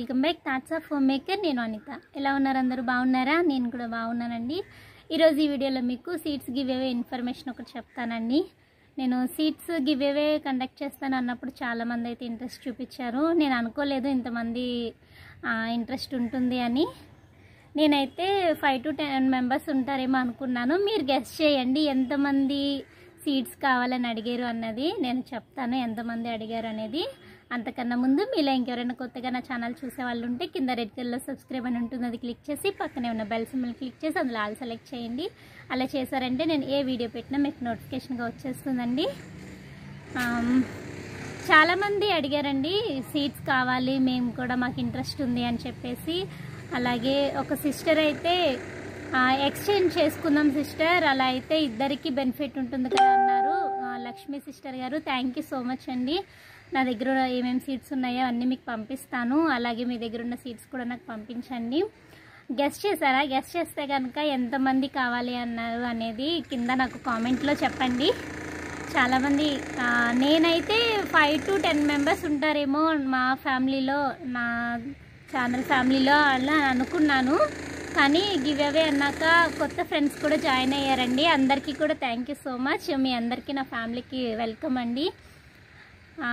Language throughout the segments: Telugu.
welcome back thoughts of home maker నేను అనిత ఎలా ఉన్నారు అందరూ బాగున్నారా నేను కూడా బాగున్నానండి ఈరోజు ఈ వీడియోలో మీకు సీట్స్ గివ్ అవే ఇన్ఫర్మేషన్ ఒకటి చెప్తానండి నేను సీట్స్ గివ్ అవే కండక్ట్ చేస్తాను అన్నప్పుడు చాలామంది అయితే ఇంట్రెస్ట్ చూపించారు నేను అనుకోలేదు ఇంతమంది ఇంట్రెస్ట్ ఉంటుంది అని నేనైతే ఫైవ్ టు టెన్ మెంబర్స్ ఉంటారేమో అనుకున్నాను మీరు గెస్ట్ చేయండి ఎంతమంది సీట్స్ కావాలని అడిగారు అన్నది నేను చెప్తాను ఎంతమంది అడిగారు అనేది అంతకన్నా ముందు మీలో ఇంకెవరైనా కొత్తగా నా ఛానల్ చూసే వాళ్ళు ఉంటే కింద రెడ్ కలర్లో సబ్స్క్రైబ్ అని ఉంటుంది అది క్లిక్ చేసి పక్కనే ఉన్న బెల్ సింబల్ క్లిక్ చేసి అందులో ఆల్ సెలెక్ట్ చేయండి అలా చేశారంటే నేను ఏ వీడియో పెట్టినా మీకు నోటిఫికేషన్గా వచ్చేస్తుందండి ఆమ్, చాలామంది అడిగారండి సీట్స్ కావాలి మేము కూడా మాకు ఇంట్రెస్ట్ ఉంది అని చెప్పేసి అలాగే ఒక సిస్టర్ అయితే ఆ, ఎక్స్చేంజ్ చేసుకుందాం సిస్టర్ అలా అయితే ఇద్దరికి బెనిఫిట్ ఉంటుంది కదా అన్నారు ఆ, లక్ష్మీ సిస్టర్ గారు థ్యాంక్ యూ సో మచ్ అండి నా దగ్గర ఏమేమి సీట్స్ ఉన్నాయో అన్నీ మీకు పంపిస్తాను అలాగే మీ దగ్గర ఉన్న సీట్స్ కూడా నాకు పంపించండి గెస్ట్ చేశారా గెస్ట్ చేస్తే కనుక ఎంతమంది కావాలి అన్నారు అనేది కింద నాకు కామెంట్లో చెప్పండి చాలామంది ఆ, నేనైతే ఫైవ్ టు టెన్ మెంబర్స్ ఉంటారేమో మా ఫ్యామిలీలో నా ఛానల్ ఫ్యామిలీలో అలా అనుకున్నాను కానీ గివ్ అవే అన్నాక కొత్త ఫ్రెండ్స్ కూడా జాయిన్ అయ్యారండి అందరికీ కూడా థ్యాంక్ యూ సో మచ్ మీ అందరికీ నా ఫ్యామిలీకి వెల్కమ్ అండి ఆ,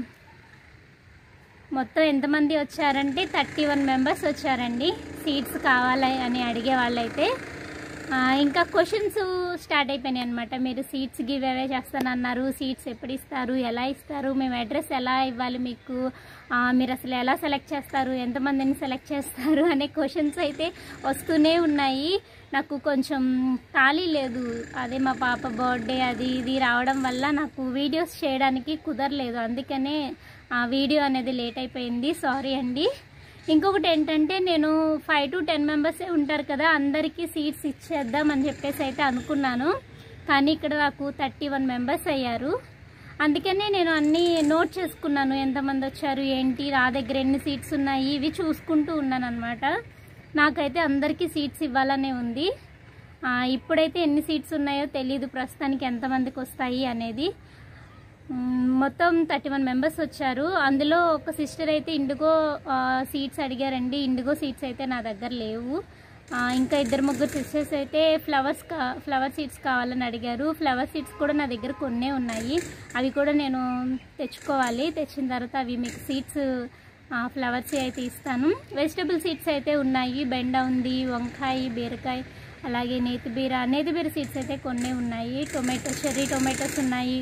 మొత్తం ఎంతమంది వచ్చారంటే థర్టీ వన్ మెంబర్స్ వచ్చారండి సీట్స్ కావాలి అని అడిగే వాళ్ళైతే ఆ, ఇంకా క్వశ్చన్స్ స్టార్ట్ అయిపోయినాయి అనమాట మీరు సీట్స్ గివ్ అవే చేస్తానన్నారు సీట్స్ ఎప్పుడు ఇస్తారు ఎలా ఇస్తారు మేము అడ్రస్ ఎలా ఇవ్వాలి మీకు ఆ, మీరు అసలు ఎలా సెలెక్ట్ చేస్తారు ఎంతమందిని సెలెక్ట్ చేస్తారు అనే క్వశ్చన్స్ అయితే వస్తూనే ఉన్నాయి నాకు కొంచెం ఖాళీ లేదు అదే మా పాప బర్త్డే అది ఇది రావడం వల్ల నాకు వీడియోస్ చేయడానికి కుదరలేదు అందుకనే ఆ వీడియో అనేది లేట్ అయిపోయింది సారీ అండి ఇంకొకటి ఏంటంటే నేను ఫైవ్ టు టెన్ మెంబర్సే ఉంటారు కదా అందరికీ సీట్స్ ఇచ్చేద్దాం అని చెప్పేసి అయితే అనుకున్నాను కానీ ఇక్కడ నాకు థర్టీ వన్ మెంబర్స్ అయ్యారు అందుకనే నేను అన్నీ నోట్ చేసుకున్నాను ఎంతమంది వచ్చారు ఏంటి నా దగ్గర ఎన్ని సీట్స్ ఉన్నాయి ఇవి చూసుకుంటూ ఉన్నాను అనమాట నాకైతే అందరికీ సీట్స్ ఇవ్వాలనే ఉంది ఆ, ఇప్పుడైతే ఎన్ని సీట్స్ ఉన్నాయో తెలియదు ప్రస్తుతానికి ఎంతమందికి వస్తాయి అనేది మ్మ్, మొత్తం థర్టీ వన్ మెంబర్స్ వచ్చారు అందులో ఒక సిస్టర్ అయితే ఇండిగో సీట్స్ అడిగారండి ఇండిగో సీట్స్ అయితే నా దగ్గర లేవు ఆ, ఇంకా ఇద్దరు ముగ్గురు సిస్టర్స్ అయితే ఫ్లవర్స్ కా ఫ్లవర్ సీట్స్ కావాలని అడిగారు ఫ్లవర్ సీట్స్ కూడా నా దగ్గర కొన్నే ఉన్నాయి అవి కూడా నేను తెచ్చుకోవాలి తెచ్చిన తర్వాత అవి మీకు సీట్స్ ఫ్లవర్స్ అయితే ఇస్తాను వెజిటబుల్ సీడ్స్ అయితే ఉన్నాయి బెండ ఉంది వంకాయ బీరకాయ అలాగే నేతి బీర నేతి బీర సీడ్స్ అయితే కొన్ని ఉన్నాయి టొమాటో చెర్రీ టొమాటోస్ ఉన్నాయి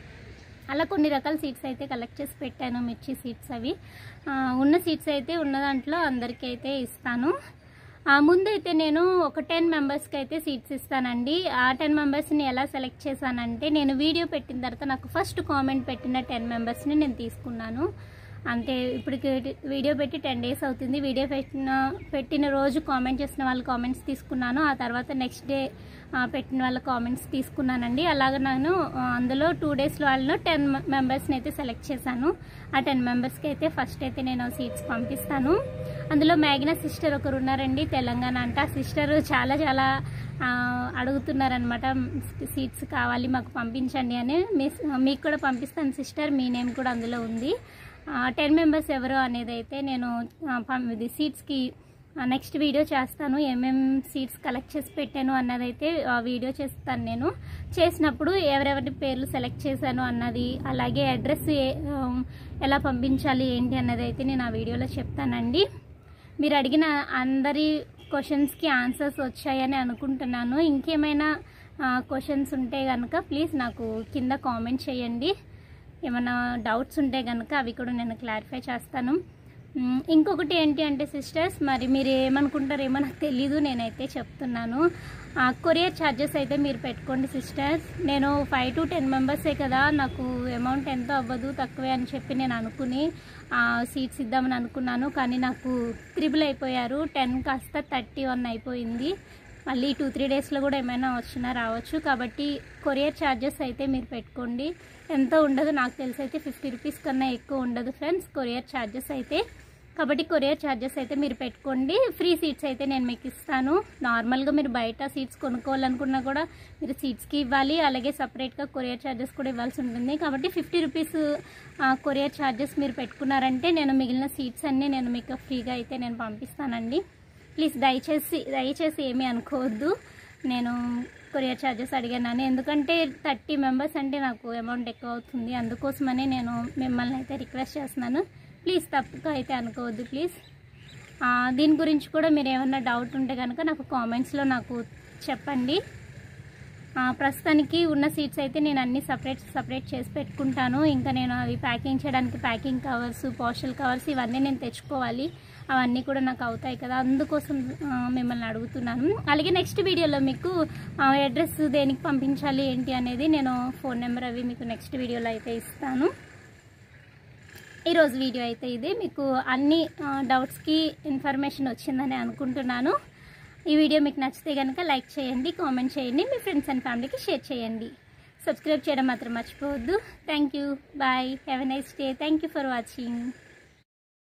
అలా కొన్ని రకాల సీట్స్ అయితే కలెక్ట్ చేసి పెట్టాను మిర్చి సీట్స్ అవి ఆ, ఉన్న సీట్స్ అయితే ఉన్న దాంట్లో అందరికీ అయితే ఇస్తాను ఆ, ముందైతే నేను ఒక టెన్ మెంబర్స్కి అయితే సీట్స్ ఇస్తానండి ఆ టెన్ మెంబర్స్ని ఎలా సెలెక్ట్ చేశానంటే నేను వీడియో పెట్టిన తర్వాత నాకు ఫస్ట్ కామెంట్ పెట్టిన టెన్ మెంబర్స్ని నేను తీసుకున్నాను అంటే ఇప్పటికి వీడియో పెట్టి టెన్ డేస్ అవుతుంది వీడియో పెట్టిన పెట్టిన రోజు కామెంట్ చేసిన వాళ్ళ కామెంట్స్ తీసుకున్నాను ఆ తర్వాత నెక్స్ట్ డే పెట్టిన వాళ్ళ కామెంట్స్ తీసుకున్నానండి అలాగ నేను ఆ, అందులో టూ డేస్లో వాళ్ళలో టెన్ మెంబర్స్ని అయితే సెలెక్ట్ చేశాను ఆ టెన్ మెంబర్స్కి అయితే ఫస్ట్ అయితే నేను సీట్స్ పంపిస్తాను అందులో మ్యాగ్నా సిస్టర్ ఒకరు ఉన్నారండి తెలంగాణ అంట ఆ సిస్టర్ చాలా చాలా ఆ, అడుగుతున్నారనమాట సీట్స్ కావాలి మాకు పంపించండి అని మీ- మీకు కూడా పంపిస్తాను సిస్టర్ మీ నేమ్ కూడా అందులో ఉంది టెన్ మెంబర్స్ ఎవరు అనేది అయితే నేను ఆ, పం- ఇది సీట్స్కి నెక్స్ట్ వీడియో చేస్తాను ఏమేం సీట్స్ కలెక్ట్ చేసి పెట్టాను అన్నదైతే ఆ వీడియో చేస్తాను నేను చేసినప్పుడు ఎవరెవరి పేర్లు సెలెక్ట్ చేశాను అన్నది అలాగే అడ్రస్ ఏ- ఆ, ఎలా పంపించాలి ఏంటి అన్నది అయితే నేను ఆ వీడియోలో చెప్తానండి మీరు అడిగిన అందరి క్వశ్చన్స్కి ఆన్సర్స్ వచ్చాయని అనుకుంటున్నాను ఇంకేమైనా క్వశ్చన్స్ ఉంటే కనుక ప్లీజ్ నాకు కింద కామెంట్ చేయండి ఏమైనా డౌట్స్ ఉంటే కనుక అవి కూడా నేను క్లారిఫై చేస్తాను మ్, ఇంకొకటి ఏంటి అంటే సిస్టర్స్ మరి మీరు ఏమనుకుంటారేమో నాకు తెలీదు నేనైతే చెప్తున్నాను ఆ, కొరియర్ ఛార్జెస్ అయితే మీరు పెట్టుకోండి సిస్టర్స్ నేను ఫైవ్ టు టెన్ మెంబర్సే కదా నాకు అమౌంట్ ఎంతో అవ్వదు తక్కువే అని చెప్పి నేను అనుకుని ఆ, సీట్స్ ఇద్దామని అనుకున్నాను కానీ నాకు త్రిబుల్ అయిపోయారు టెన్ కాస్త థర్టీ వన్ అయిపోయింది మళ్ళీ టూ త్రీ డేస్లో కూడా ఏమైనా వచ్చినా రావచ్చు కాబట్టి కొరియర్ ఛార్జెస్ అయితే మీరు పెట్టుకోండి ఎంతో ఉండదు నాకు తెలిసి అయితే ఫిఫ్టీ రూపీస్ కన్నా ఎక్కువ ఉండదు ఫ్రెండ్స్ కొరియర్ ఛార్జెస్ అయితే కాబట్టి కొరియర్ ఛార్జెస్ అయితే మీరు పెట్టుకోండి ఫ్రీ సీట్స్ అయితే నేను మీకు ఇస్తాను నార్మల్గా మీరు బయట సీట్స్ కొనుక్కోవాలనుకున్నా కూడా మీరు సీట్స్కి ఇవ్వాలి అలాగే సపరేట్గా కొరియర్ ఛార్జెస్ కూడా ఇవ్వాల్సి ఉంటుంది కాబట్టి ఫిఫ్టీ రూపీస్ కొరియర్ ఛార్జెస్ మీరు పెట్టుకున్నారంటే నేను మిగిలిన సీట్స్ అన్నీ నేను మీకు ఫ్రీగా అయితే నేను పంపిస్తానండి ప్లీజ్ దయచేసి దయచేసి ఏమీ అనుకోవద్దు నేను కొరియర్ ఛార్జెస్ అడిగానని ఎందుకంటే థర్టీ మెంబర్స్ అంటే నాకు అమౌంట్ ఎక్కువ అవుతుంది అందుకోసమని నేను మిమ్మల్ని అయితే రిక్వెస్ట్ చేస్తున్నాను ప్లీజ్ తప్పుగా అయితే అనుకోవద్దు ప్లీజ్ ఆ, దీని గురించి కూడా మీరు ఏమన్నా డౌట్ ఉంటే కనుక నాకు కామెంట్స్లో నాకు చెప్పండి ఆ, ప్రస్తుతానికి ఉన్న సీట్స్ అయితే నేను అన్ని సపరేట్ సపరేట్ చేసి పెట్టుకుంటాను ఇంకా నేను అవి ప్యాకింగ్ చేయడానికి ప్యాకింగ్ కవర్స్ పార్షల్ కవర్స్ ఇవన్నీ నేను తెచ్చుకోవాలి అవన్నీ కూడా నాకు అవుతాయి కదా అందుకోసం ఆ, మిమ్మల్ని అడుగుతున్నాను అలాగే నెక్స్ట్ వీడియోలో మీకు అడ్రస్ దేనికి పంపించాలి ఏంటి అనేది నేను ఫోన్ నెంబర్ అవి మీకు నెక్స్ట్ వీడియోలో అయితే ఇస్తాను ఈరోజు వీడియో అయితే ఇది మీకు అన్ని డౌట్స్కి ఇన్ఫర్మేషన్ వచ్చిందని అనుకుంటున్నాను ఈ వీడియో మీకు నచ్చితే కనుక లైక్ చేయండి కామెంట్ చేయండి మీ ఫ్రెండ్స్ అండ్ ఫ్యామిలీకి షేర్ చేయండి సబ్స్క్రైబ్ చేయడం మాత్రం మర్చిపోవద్దు thank you bye have a nice day thank you for watching